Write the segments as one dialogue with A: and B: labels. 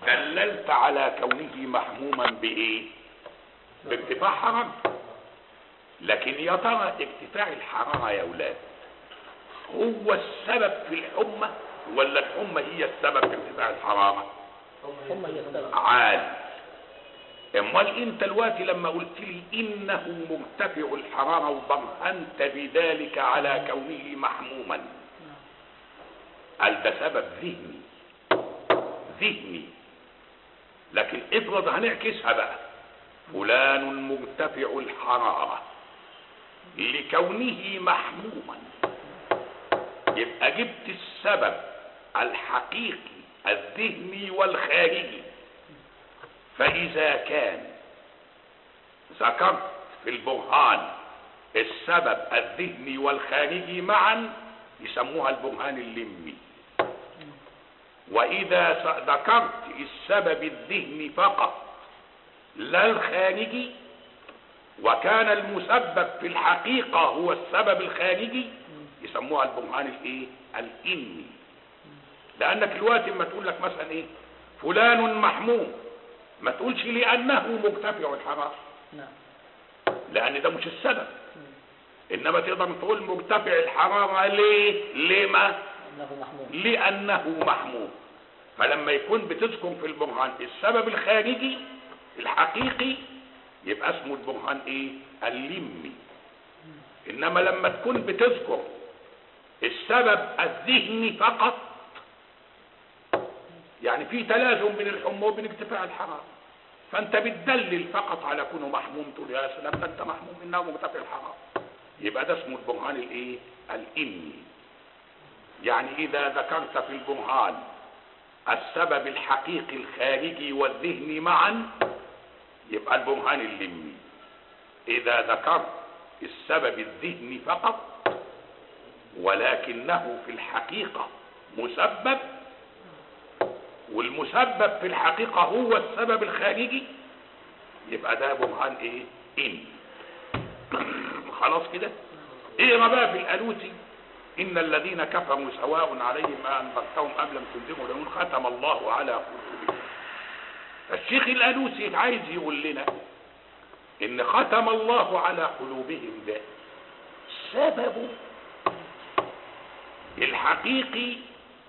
A: دللت على كونه محموما بايه بارتفاع حرارته لكن يا ترى ارتفاع الحرارة يا ولاد هو السبب في الحمى ولا الحمى هي السبب في ارتفاع الحرارة
B: هم هي السبب
A: عال امال انت دلوقتي لما قلت لي انه مرتفع الحرارة وبرهنت بذلك على كونه محموما قال ده سبب ذهني ذهني لكن افرض هنعكسها بقى فلان مرتفع الحرارة لكونه محموما يبقى جبت السبب الحقيقي الذهني والخارجي فإذا كان ذكرت في البرهان السبب الذهني والخارجي معا يسموها البرهان اللمي وإذا س- ذكرت السبب الذهني فقط لا الخارجي وكان المسبب في الحقيقة هو السبب الخارجي يسموها البرهان الايه الاني لانك دلوقتي اما تقول لك مثلا ايه فلان محموم ما تقولش لانه مرتفع الحرارة
B: نعم
A: لان ده مش السبب انما تقدر تقول مرتفع الحرارة ليه لما
B: انه محمود
A: لانه محموم فلما يكون بتذكر في البرهان السبب الخارجي الحقيقي يبقى اسمه البرهان ايه اللمي انما لما تكون بتذكر السبب الذهني فقط يعني في تلازم بين الحمى وبين ارتفاع الحراره فانت بتدلل فقط على كونه محموم تقول يا سلام ده انت محموم انه مرتفع الحراره يبقى ده اسمه البرهان الايه الاني يعني اذا ذكرت في البرهان السبب الحقيقي الخارجي والذهني معا يبقى البرهان اللمي اذا ذكرت السبب الذهني فقط ولكنه في الحقيقة مسبب والمسبب في الحقيقة هو السبب الخارجي يبقى ده برهان ايه ان خلاص كده ايه ما بقى في الالوسي ان الذين كفروا سواء عليهم انذرتهم ام لم تنذرهم لهم ختم الله على قلوبهم الشيخ الالوسي عايز يقول لنا ان ختم الله على قلوبهم ده سببه الحقيقي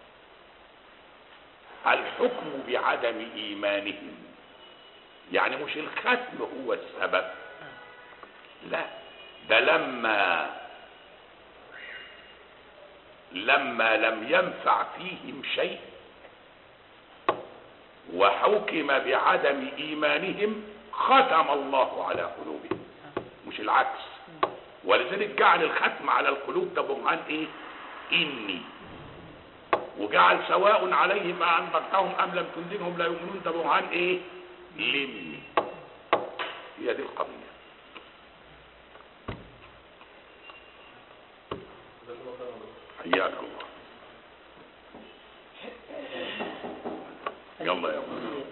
A: الحكم بعدم ايمانهم يعني مش الختم هو السبب لا ده لما لما لم ينفع فيهم شيء وحكم بعدم ايمانهم ختم الله على قلوبهم مش العكس ولذلك جعل الختم على القلوب ده برهان ايه اني وجعل سواء عليهم انذرتهم ام لم تنذرهم لا يؤمنون ده برهان ايه لمي هي دي القضيه حياك الله يلا يا ولد.